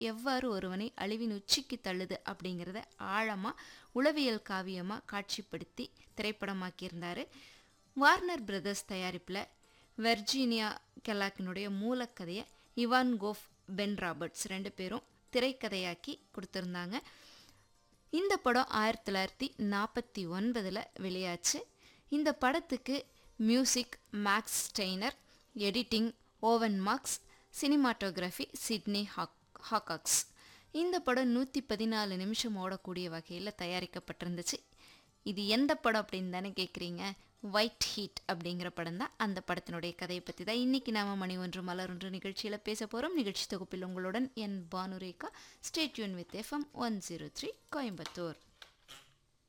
எவ்வாறு ஒருவனை அழிவின் உச்சிக்கு தள்ளுது அப்படிங்கிறத ஆழமாக உளவியல் காவியமாக காட்சிப்படுத்தி திரைப்படமாக்கியிருந்தார் வார்னர் பிரதர்ஸ் தயாரிப்பில் வெர்ஜீனியா கெலாக்கினுடைய மூலக்கதையை இவான் கோஃப் பென் ராபர்ட்ஸ் ரெண்டு பேரும் திரைக்கதையாக்கி கொடுத்துருந்தாங்க இந்த படம் ஆயிரத்தி தொள்ளாயிரத்தி நாற்பத்தி ஒன்பதில் வெளியாச்சு இந்த படத்துக்கு music Max Steiner editing Owen Marks cinematography Sidney ஹாக் ஹாகாக்ஸ் இந்த படம் நூற்றி பதினாலு நிமிஷம் ஓடக்கூடிய வகையில் தயாரிக்கப்பட்டிருந்துச்சு இது எந்த படம் அப்படின்னு தானே கேட்குறீங்க ஒயிட் ஹீட் அப்படிங்கிற படம் தான் அந்த படத்தினுடைய கதையை பற்றி தான் இன்றைக்கி நாம மணி ஒன்று மலர் ஒன்று நிகழ்ச்சியில் பேச போகிறோம் நிகழ்ச்சி தொகுப்பில் உங்களுடன் என் Banurekha stay tuned with FM one zero three Coimbatore